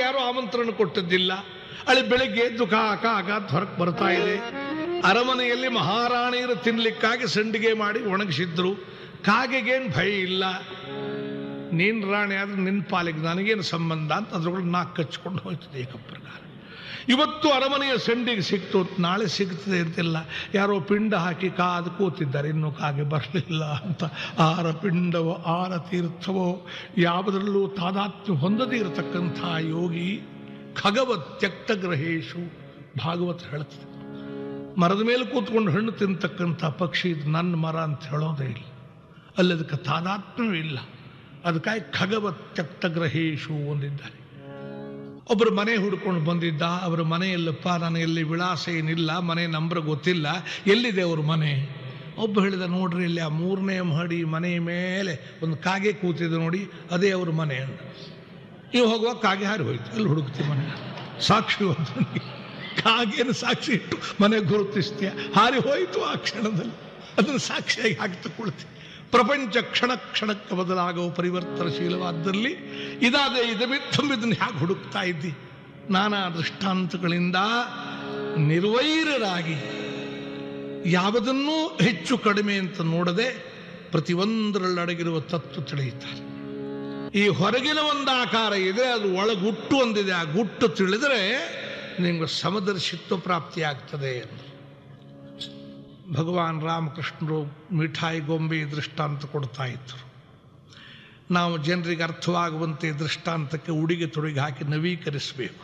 ಯಾರು ಆಮಂತ್ರಣ ಕೊಟ್ಟದ್ದಿಲ್ಲ ಅಲ್ಲಿ ಬೆಳಿಗ್ಗೆ ಎದ್ದು ಕಾ ಕಾ ಕಾ ಅಂತ ಹೊರಗೆ ಬರ್ತಾ ಇದೆ ಅರಮನೆಯಲ್ಲಿ ಮಹಾರಾಣಿಯರು ತಿನ್ಲಿಕ್ಕಾಗಿ ಸಂಡಿಗೆ ಮಾಡಿ ಒಣಗಿಸಿದ್ರು ಕಾಗೆಗೇನು ಭಯ ಇಲ್ಲ ನೀನ್ ರಾಣಿ ಆದ್ರೆ ನಿನ್ನ ಪಾಲಿಗೆ ನನಗೇನು ಸಂಬಂಧ ಅಂತ ಅದ್ರೊಳಗೆ ನಾಲ್ಕು ಕಚ್ಕೊಂಡು ಹೋಯ್ತದೆ ಏಕಪ್ರಕಾರ ಇವತ್ತು ಅರಮನೆಯ ಸಂಡಿಗೆ ಸಿಕ್ತು ನಾಳೆ ಸಿಗ್ತದೆ ಅಂತಿಲ್ಲ ಯಾರೋ ಪಿಂಡ ಹಾಕಿ ಕಾದು ಕೂತಿದ್ದಾರೆ ಇನ್ನೂ ಕಾಗೆ ಬರಲಿಲ್ಲ ಅಂತ ಆರ ಪಿಂಡವೋ ಆರ ತೀರ್ಥವೋ ಯಾವುದರಲ್ಲೂ ತಾದಾತ್ಮ್ಯ ಹೊಂದದೇ ಇರತಕ್ಕಂಥ ಯೋಗಿ ಖಗವ ತ್ಯಕ್ತ ಗ್ರಹೇಶು ಭಾಗವತ ಹೇಳ್ತದೆ ಮರದ ಮೇಲೆ ಕೂತ್ಕೊಂಡು ಹಣ್ಣು ತಿಂತಕ್ಕಂಥ ಪಕ್ಷಿ ಇದು ನನ್ನ ಮರ ಅಂತ ಹೇಳೋದೇ ಇಲ್ಲ ಅಲ್ಲಿ ಅದಕ್ಕೆ ತಾದಾತ್ಮ್ಯವೇ ಇಲ್ಲ ಅದಕ್ಕಾಗಿ ಖಗವ ತ್ಯಕ್ತ ಗ್ರಹೇಶು ಒಂದಿದ್ದಾರೆ ಒಬ್ಬರು ಮನೆ ಹುಡ್ಕೊಂಡು ಬಂದಿದ್ದ ಅವರ ಮನೆಯಲ್ಲಪ್ಪ ನನಗೆಲ್ಲಿ ವಿಳಾಸ ಏನಿಲ್ಲ ಮನೆ ನಂಬರ್ ಗೊತ್ತಿಲ್ಲ ಎಲ್ಲಿದೆ ಅವ್ರ ಮನೆ ಒಬ್ಬ ಹೇಳಿದ ನೋಡ್ರಿ ಇಲ್ಲಿ ಆ ಮೂರನೇ ಮಹಡಿ ಮನೆ ಮೇಲೆ ಒಂದು ಕಾಗೆ ಕೂತಿದೆ ನೋಡಿ ಅದೇ ಅವ್ರ ಮನೆ ಅಂತ ನೀವು ಹೋಗುವಾಗ ಕಾಗೆ ಹಾರಿ ಹೋಯ್ತು ಅಲ್ಲಿ ಹುಡುಕ್ತಿ ಮನೆ ಸಾಕ್ಷಿ ಒಂದು ಕಾಗೆಯನ್ನು ಸಾಕ್ಷಿ ಇಟ್ಟು ಮನೆ ಗುರುತಿಸ್ತೀಯ ಹಾರಿ ಹೋಯಿತು ಆ ಕ್ಷಣದಲ್ಲಿ ಅದನ್ನು ಸಾಕ್ಷಿಯಾಗಿ ಹಾಕಿ ತಗೊಳ್ತೀವಿ ಪ್ರಪಂಚ ಕ್ಷಣ ಕ್ಷಣಕ್ಕೆ ಬದಲಾಗುವ ಪರಿವರ್ತನಶೀಲವಾದಲ್ಲಿ ಇದಾದ ಇದನ್ನು ಹ್ಯಾಗೆ ಹುಡುಕ್ತಾ ಇದ್ದಿ ನಾನಾ ದೃಷ್ಟಾಂತಗಳಿಂದ ನಿರ್ವೈರರಾಗಿ ಯಾವುದನ್ನೂ ಹೆಚ್ಚು ಕಡಿಮೆ ಅಂತ ನೋಡದೆ ಪ್ರತಿಯೊಂದರಲ್ಲಡಗಿರುವ ತತ್ವ ತಿಳಿಯುತ್ತಾರೆ ಈ ಹೊರಗಿನ ಒಂದು ಆಕಾರ ಇದೆ ಅದು ಒಳಗುಟ್ಟು ಒಂದಿದೆ ಆ ಗುಟ್ಟು ತಿಳಿದರೆ ನಿಮಗೆ ಸಮದರ್ಶಿತ್ವ ಪ್ರಾಪ್ತಿಯಾಗ್ತದೆ ಎಂದು ಭಗವಾನ್ ರಾಮಕೃಷ್ಣರು ಮಿಠಾಯಿ ಗೊಂಬೆ ದೃಷ್ಟಾಂತ ಕೊಡ್ತಾ ಇದ್ರು ನಾವು ಜನರಿಗೆ ಅರ್ಥವಾಗುವಂತೆ ದೃಷ್ಟಾಂತಕ್ಕೆ ಉಡುಗೆ ತೊಡುಗೆ ಹಾಕಿ ನವೀಕರಿಸಬೇಕು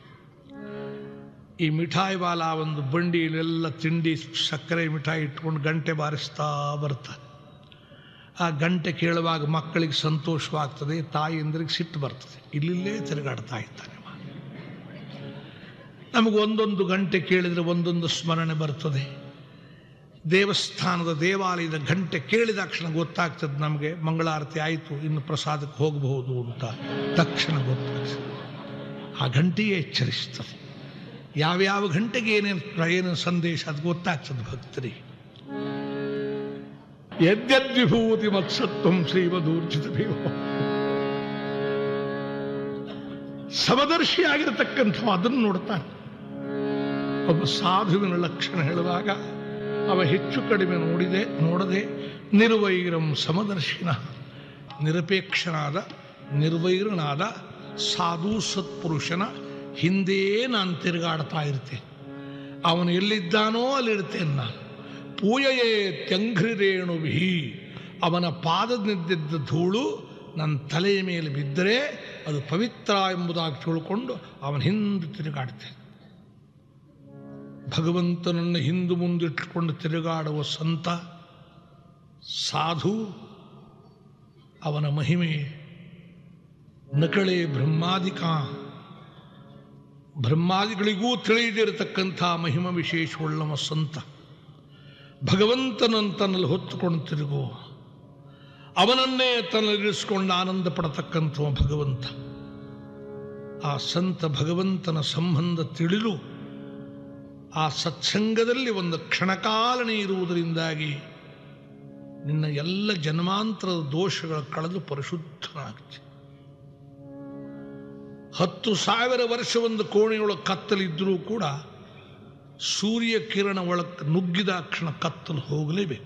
ಈ ಮಿಠಾಯಿ ವಾಲ ಒಂದು ಬಂಡಿಯಲ್ಲೆಲ್ಲ ತಿಂಡಿ ಸಕ್ಕರೆ ಮಿಠಾಯಿ ಇಟ್ಕೊಂಡು ಗಂಟೆ ಬಾರಿಸ್ತಾ ಬರ್ತಾರೆ ಆ ಗಂಟೆ ಕೇಳುವಾಗ ಮಕ್ಕಳಿಗೆ ಸಂತೋಷವಾಗ್ತದೆ ತಾಯಿಯಂದ್ರಿಗೆ ಸಿಟ್ಟು ಬರ್ತದೆ ಇಲ್ಲಿಲ್ಲೇ ತಿರುಗಾಡ್ತಾ ಇದ್ದಾನೆ ನಮಗೆ ಒಂದೊಂದು ಗಂಟೆ ಕೇಳಿದರೆ ಒಂದೊಂದು ಸ್ಮರಣೆ ಬರ್ತದೆ ದೇವಸ್ಥಾನದ ದೇವಾಲಯದ ಗಂಟೆ ಕೇಳಿದ ತಕ್ಷಣ ಗೊತ್ತಾಗ್ತದೆ ನಮಗೆ ಮಂಗಳಾರತಿ ಆಯಿತು ಇನ್ನು ಪ್ರಸಾದಕ್ಕೆ ಹೋಗಬಹುದು ಅಂತ ತಕ್ಷಣ ಗೊತ್ತಾಗ್ತದೆ ಆ ಗಂಟೆಯೇ ಎಚ್ಚರಿಸ್ತದೆ ಯಾವ್ಯಾವ ಗಂಟೆಗೆ ಏನೇನು ಏನೇನು ಸಂದೇಶ ಅದು ಗೊತ್ತಾಗ್ತದೆ ಭಕ್ತರಿಗೆ ಯದ್ಯದ್ವಿಭೂತಿ ಮತ್ಸತ್ವಂ ಶ್ರೀಮದೂರ್ಜಿತ ಭೀಮ ಸಮದರ್ಶಿಯಾಗಿರತಕ್ಕಂಥ ಅದನ್ನು ನೋಡ್ತಾನೆ ಒಬ್ಬ ಸಾಧುವಿನ ಲಕ್ಷಣ ಹೇಳುವಾಗ ಅವ ಹೆಚ್ಚು ಕಡಿಮೆ ನೋಡಿದೆ ನೋಡದೆ ನಿರ್ವೈರಂ ಸಮದರ್ಶಿನ ನಿರಪೇಕ್ಷನಾದ ನಿರ್ವೈರನಾದ ಸಾಧು ಸತ್ಪುರುಷನ ಹಿಂದೇ ನಾನು ತಿರುಗಾಡ್ತಾ ಇರ್ತೇನೆ ಅವನು ಎಲ್ಲಿದ್ದಾನೋ ಅಲ್ಲಿರ್ತೇನೆ ನಾನು ಪೂಯೆಯೇ ತ್ಯಂಘ್ರಿರೇಣು ಬಿಹಿ ಅವನ ಪಾದದಿಂದಿದ್ದ ಧೂಳು ನನ್ನ ತಲೆಯ ಮೇಲೆ ಬಿದ್ದರೆ ಅದು ಪವಿತ್ರ ಎಂಬುದಾಗಿ ತಿಳ್ಕೊಂಡು ಅವನ ಹಿಂದೆ ತಿರುಗಾಡ್ತೇನೆ ಭಗವಂತನನ್ನು ಹಿಂದು ಮುಂದಿಟ್ಟುಕೊಂಡು ತಿರುಗಾಡುವ ಸಂತ ಸಾಧು ಅವನ ಮಹಿಮೆ ನಕಳೆ ಬ್ರಹ್ಮಾದಿಕ ಬ್ರಹ್ಮಾದಿಗಳಿಗೂ ತಿಳಿದಿರತಕ್ಕಂಥ ಮಹಿಮ ವಿಶೇಷವುಳ್ಳವ ಸಂತ ಭಗವಂತನನ್ನು ತನ್ನಲ್ಲಿ ಹೊತ್ತುಕೊಂಡು ತಿರುಗುವ ಅವನನ್ನೇ ತನ್ನಲ್ಲಿರಿಸಿಕೊಂಡು ಆನಂದ ಪಡತಕ್ಕಂಥವ ಭಗವಂತ ಆ ಸಂತ ಭಗವಂತನ ಸಂಬಂಧ ತಿಳಿಲು ಆ ಸತ್ಸಂಗದಲ್ಲಿ ಒಂದು ಕ್ಷಣಕಾಲನೆ ಇರುವುದರಿಂದಾಗಿ ನಿನ್ನ ಎಲ್ಲ ಜನ್ಮಾಂತರದ ದೋಷಗಳ ಕಳೆದು ಪರಿಶುದ್ಧನಾಗ್ತಿ ಹತ್ತು ಸಾವಿರ ವರ್ಷ ಒಂದು ಕೋಣೆಯೊಳಗೆ ಕತ್ತಲಿದ್ದರೂ ಕೂಡ ಸೂರ್ಯ ಕಿರಣ ಒಳಕ್ಕೆ ನುಗ್ಗಿದ ಕ್ಷಣ ಕತ್ತಲು ಹೋಗಲೇಬೇಕು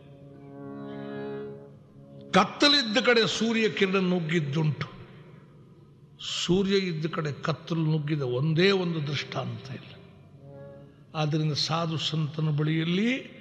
ಕತ್ತಲಿದ್ದ ಕಡೆ ಸೂರ್ಯ ಕಿರಣ ನುಗ್ಗಿದ್ದುಂಟು ಸೂರ್ಯ ಇದ್ದ ಕಡೆ ಕತ್ತಲು ನುಗ್ಗಿದ ಒಂದೇ ಒಂದು ದೃಷ್ಟಾಂತ ಇಲ್ಲ ಆದ್ದರಿಂದ ಸಾಧು ಸಂತನ ಬಳಿಯಲ್ಲಿ